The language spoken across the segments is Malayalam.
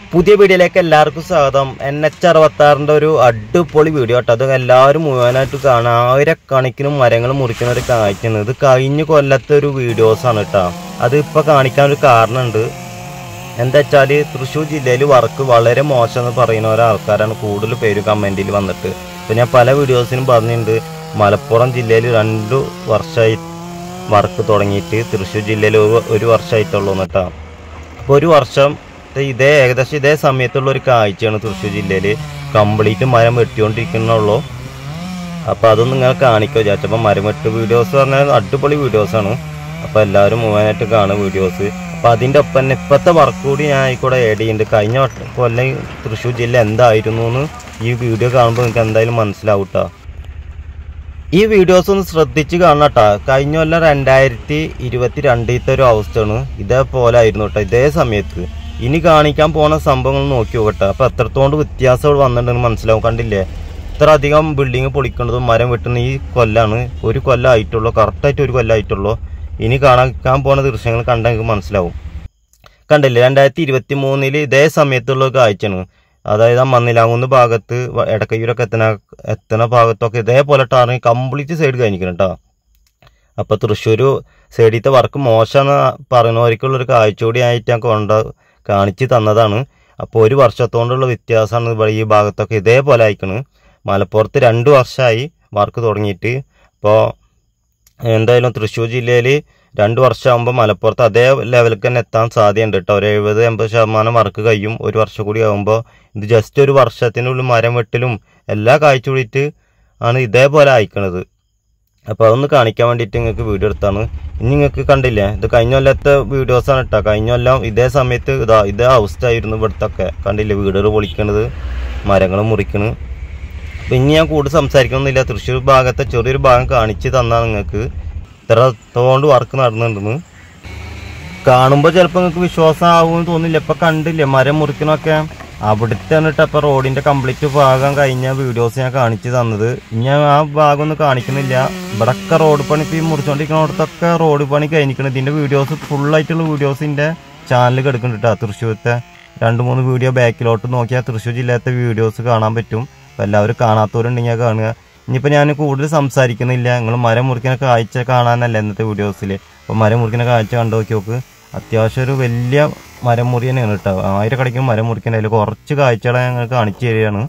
പുതിയ വീഡിയോയിലേക്ക് എല്ലാവർക്കും സ്വാഗതം എൻ എച്ച് അറുപത്തി ആറിൻ്റെ ഒരു അടിപൊളി വീഡിയോ കേട്ടോ അത് എല്ലാവരും മുഴുവനായിട്ട് കാണാം ആയിരക്കണക്കിനും മരങ്ങൾ മുറിക്കുന്ന ഒരു കാഴ്ചയാണ് ഇത് കഴിഞ്ഞ കൊല്ലത്തെ ഒരു വീഡിയോസാണ് കേട്ടോ അത് ഇപ്പോൾ കാണിക്കാൻ ഒരു കാരണമുണ്ട് എന്താ വെച്ചാൽ തൃശ്ശൂർ ജില്ലയിൽ വർക്ക് വളരെ മോശം എന്ന് പറയുന്ന ഒരാൾക്കാരാണ് കൂടുതൽ പേര് കമൻറ്റിൽ വന്നിട്ട് ഇപ്പം ഞാൻ പല വീഡിയോസിനും പറഞ്ഞിട്ടുണ്ട് മലപ്പുറം ജില്ലയിൽ രണ്ട് വർഷമായി വർക്ക് തുടങ്ങിയിട്ട് തൃശ്ശൂർ ജില്ലയിൽ ഒരു ഒരു വർഷമായിട്ടുള്ളൂ കേട്ടോ അപ്പോൾ ഒരു വർഷം ഇതേ ഏകദേശം ഇതേ സമയത്തുള്ള ഒരു കാഴ്ചയാണ് തൃശ്ശൂർ ജില്ലയിൽ കംപ്ലീറ്റ് മരം വെട്ടിക്കൊണ്ടിരിക്കുന്നുള്ളൂ അപ്പോൾ അതൊന്നും നിങ്ങൾ കാണിക്കുക വിചാരിച്ചപ്പോൾ മരം വെട്ട് വീഡിയോസ് പറഞ്ഞാൽ അടിപൊളി വീഡിയോസാണ് അപ്പോൾ എല്ലാവരും മുഴുവനായിട്ട് കാണും വീഡിയോസ് അപ്പോൾ അതിൻ്റെ ഒപ്പം തന്നെ ഇപ്പോഴത്തെ വർക്ക് കൂടി ഞാൻ ആയിക്കൂടെ ആഡ് ചെയ്യുന്നുണ്ട് കഴിഞ്ഞ വട്ടം കൊല്ലം തൃശ്ശൂർ ജില്ല എന്തായിരുന്നു എന്ന് ഈ വീഡിയോ കാണുമ്പോൾ നിങ്ങൾക്ക് എന്തായാലും മനസ്സിലാവും ട്ടോ ഈ വീഡിയോസ് ഒന്ന് ശ്രദ്ധിച്ച് കാണട്ടോ കഴിഞ്ഞ കൊല്ലം രണ്ടായിരത്തി ഇരുപത്തി രണ്ടിലത്തെ ഒരു അവസ്ഥയാണ് ഇതേപോലെ ആയിരുന്നു കേട്ടോ ഇതേ സമയത്ത് ഇനി കാണിക്കാൻ പോണ സംഭവങ്ങൾ നോക്കി നോക്കട്ടെ അപ്പൊ എത്രത്തോണ്ട് വ്യത്യാസങ്ങൾ വന്നിട്ടുണ്ടെന്ന് മനസ്സിലാവും കണ്ടില്ലേ ഇത്ര അധികം ബിൽഡിങ് പൊളിക്കുന്നതും മരം വെട്ടുന്ന ഈ കൊല്ലാണ് ഒരു കൊല്ലം ആയിട്ടുള്ളൂ കറക്റ്റായിട്ട് ഒരു കൊല്ലം ആയിട്ടുള്ളൂ ഇനി കാണാൻ പോണ ദൃശ്യങ്ങൾ കണ്ടാൽ നിങ്ങൾക്ക് മനസ്സിലാവും കണ്ടില്ലേ രണ്ടായിരത്തി ഇരുപത്തി മൂന്നില് ഇതേ സമയത്തുള്ള ഒരു കാഴ്ചയാണ് അതായത് ആ മന്നിലാങ്കുന്ന് ഭാഗത്ത് വ- എടക്കയ്യൂരൊക്കെ എത്തണ എത്തണ ഭാഗത്തൊക്കെ ഇതേപോലെ ടാറിങ് കംപ്ലീറ്റ് സൈഡ് കഴിഞ്ഞിരിക്കണം കേട്ടോ അപ്പൊ തൃശ്ശൂർ സൈഡിലത്തെ വർക്ക് മോശമെന്ന് പറയുന്നവർക്കുള്ളൊരു കാഴ്ച കൂടി ആയിട്ട് ഞാൻ കൊണ്ട് കാണിച്ച് തന്നതാണ് അപ്പോൾ ഒരു വർഷത്തോണ്ടുള്ള വ്യത്യാസമാണ് ഇവിടെ ഈ ഭാഗത്തൊക്കെ ഇതേപോലെ അയക്കണ് മലപ്പുറത്ത് രണ്ട് വർഷമായി വർക്ക് തുടങ്ങിയിട്ട് അപ്പോൾ എന്തായാലും തൃശ്ശൂർ ജില്ലയിൽ രണ്ട് വർഷമാകുമ്പോൾ മലപ്പുറത്ത് അതേ ലെവലിൽ തന്നെ എത്താൻ സാധ്യതയുണ്ട് കേട്ടോ ഒരു എഴുപത് എൺപത് ശതമാനം വർക്ക് കഴിയും ഒരു വർഷം കൂടി ആകുമ്പോൾ ഇത് ജസ്റ്റ് ഒരു വർഷത്തിനുള്ളിൽ മരം വെട്ടലും എല്ലാ കാഴ്ച കൂടിയിട്ട് ആണ് ഇതേപോലെ അയക്കണത് അപ്പോൾ അതൊന്ന് കാണിക്കാൻ വേണ്ടിയിട്ട് നിങ്ങൾക്ക് വീഡിയോ എടുത്താണ് ഇനി നിങ്ങൾക്ക് കണ്ടില്ലേ ഇത് കഴിഞ്ഞ കൊല്ലത്തെ വീഡിയോസാണ് കേട്ടോ കഴിഞ്ഞ കൊല്ലം ഇതേ സമയത്ത് ഇതാ ഇതേ അവസ്ഥ ആയിരുന്നു ഇവിടുത്തെ ഒക്കെ കണ്ടില്ലേ വീടുകൾ പൊളിക്കണത് മരങ്ങൾ മുറിക്കണ് അപ്പം ഇനി ഞാൻ കൂടുതൽ സംസാരിക്കണമെന്നില്ല തൃശ്ശൂർ ഭാഗത്തെ ചെറിയൊരു ഭാഗം കാണിച്ച് തന്നാൽ നിങ്ങൾക്ക് ഇത്രത്തോണ്ട് വർക്ക് നടന്നിട്ടുണ്ടെന്ന് കാണുമ്പോൾ ചിലപ്പോൾ നിങ്ങൾക്ക് വിശ്വാസം ആവുമെന്ന് തോന്നില്ല ഇപ്പം കണ്ടില്ലേ മരം മുറിക്കണമൊക്കെ അവിടുത്തെ കേട്ടോ ഇപ്പം റോഡിൻ്റെ കംപ്ലീറ്റ് ഭാഗം കഴിഞ്ഞ വീഡിയോസ് ഞാൻ കാണിച്ചു തന്നത് ഞാൻ ആ ഭാഗം ഒന്നും കാണിക്കുന്നില്ല ഇവിടൊക്കെ റോഡ് പണി ഇപ്പം ഈ മുറിച്ചോണ്ടിരിക്കുന്നിടത്തൊക്കെ റോഡ് പണി കഴിഞ്ഞിരിക്കണം ഇതിൻ്റെ വീഡിയോസ് ഫുള്ളായിട്ടുള്ള വീഡിയോസിൻ്റെ ചാനൽ കിടക്കുന്നുണ്ട് കേട്ടോ തൃശ്ശൂരത്തെ രണ്ട് മൂന്ന് വീഡിയോ ബാക്കിലോട്ട് നോക്കിയാൽ തൃശ്ശൂർ ജില്ലത്തെ വീഡിയോസ് കാണാൻ പറ്റും അപ്പം എല്ലാവരും കാണാത്തവരുണ്ടെങ്കിൽ അത് കാണുക ഇനിയിപ്പോൾ ഞാൻ കൂടുതൽ സംസാരിക്കുന്നില്ല നിങ്ങൾ മരം മുറിക്കുന്ന കാഴ്ച കാണാനല്ല ഇന്നത്തെ വീഡിയോസിൽ അപ്പോൾ മരം മുറിക്കുന്ന കാഴ്ച കണ്ടു നോക്കി നോക്ക് അത്യാവശ്യം ഒരു വലിയ മരം മുറി തന്നെയാണ് കേട്ടോ ആയിരക്കണക്കിന് മരം മുറിക്കുന്ന അതിൽ കുറച്ച് കാഴ്ചകളെ ഞങ്ങൾ കാണിച്ചു തരികയാണ്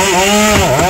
ആ